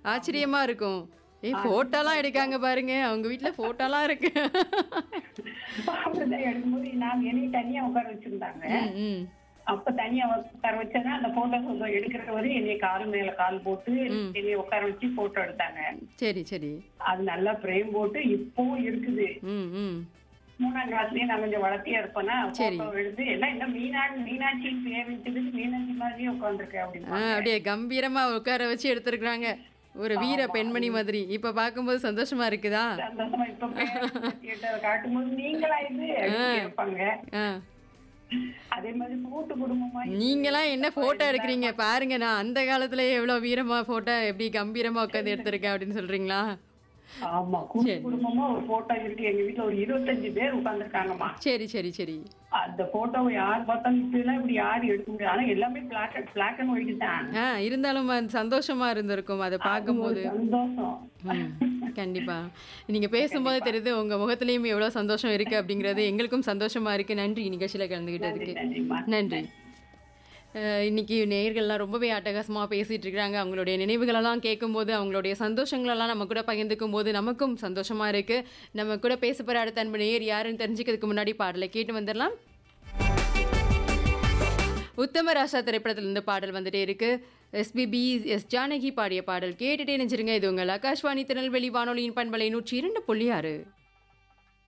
ஆச்சரியமா இருக்கும் ஏய் போட்டோலாம் எடுக்காங்க பாருங்க அவங்க வீட்ல போட்டோலாம் இருக்கு அப்படிதான் எடுக்கும்போது நாங்க என்னைய தனியா உட்கார வச்சிருந்தாங்க ம், ம். அப்ப தனியா உட்கார வச்சேன்னா அந்த போட்டோ எடுக்கிற வரையும் என்னைய கால் மேல கால் போட்டு என்னைய உட்கார வச்சு போட்டோ எடுத்தாங்க சரி சரி அது நல்லா பிரேம் போட்டு இப்பவும் இருக்குது ம் ம் மூணாம் கிளாஸ்லயே நான் கொஞ்சம் வளர்த்தியா இருப்பேன்னா சரி. போட்டோ எடுத்து எல்லாம் என்ன மீனா மீனாட்சின்னு பேர் வச்சதுக்கு மீனாட்சி மாதிரியே உட்காந்துருக்கேன் ஆ, அப்படின்னு அப்படியே கம்பீரமா உட்கார வச்சு எடுத்திருக்காங்க ஒரு வீர பெண்மணி மாதிரி இப்ப பார்க்கும்போது சந்தோஷமா இருக்குதா சந்தோஷமா இப்ப தியேட்டர் காட்டும்போது நீங்களா இது அப்படின்னு கேட்பாங்க ஆ. அதே மாதிரி கூட்டு குடும்பமா நீங்களாம் என்ன போட்டோ எடுக்கிறீங்க பாருங்க நான் அந்த காலத்துல எவ்வளவு வீரமா போட்டோ எப்படி கம்பீரமா உட்காந்து எடுத்திருக்கேன் அப்படின்னு சொல்றீங்களா ஆமா கூட்டு குடும்பமா ஒரு போட்டோ இருக்கு எங்க வீட்டுல ஒரு இருபத்தஞ்சு பேர் உட்கார்ந்துருக்காங்கம்மா சரி சரி சரி அந்த போட்டோவை யார் பார்த்தாலும் இப்ப எல்லாம் இப்படி யாரும் எடுக்க முடியாது ஆனா எல்லாமே பிளாக் பிளாக் அண்ட் ஒயிட் தான் ஆ இருந்தாலும் அது சந்தோஷமா இருந்திருக்கும் அதை பார்க்கும்போது ஒரு சந்தோஷம் ம், கண்டிப்பா நீங்க பேசும்போது தெரியுது உங்க முகத்திலயும் எவ்வளவு சந்தோஷம் இருக்கு அப்படிங்கிறது எங்களுக்கும் சந்தோஷமா இருக்கு நன்றி நிகழ்ச்சியில கலந்துகிட்டதுக்கு நன்றிம்மா நன்றி அஹ் இன்னைக்கு நேயர்கள்லாம் ரொம்பவே அட்டகாசமாக பேசிட்டு இருக்காங்க அவங்களுடைய நினைவுகளெல்லாம் கேட்கும்போது அவங்களுடைய சந்தோஷங்களெல்லாம் நம்ம கூட பகிர்ந்துக்கும் போது நமக்கும் சந்தோஷமா இருக்கு நம்ம கூட பேச போற அடுத்த அன்பு நேயர் யாருன்னு தெரிஞ்சுக்கிறதுக்கு முன்னாடி பாடலை கேட்டு வந்துடலாம் உத்தம ராசா திரைப்படத்திலிருந்து பாடல் வந்துட்டே இருக்கு எஸ்பிபி எஸ் ஜானகி பாடிய பாடல் கேட்டுட்டே நினைச்சிருங்க இது உங்கள் ஆகாஷ்வாணி திருநெல்வேலி வானொலியின் பண்பலை நூற்றி இரண்டு புள்ளி ஆறு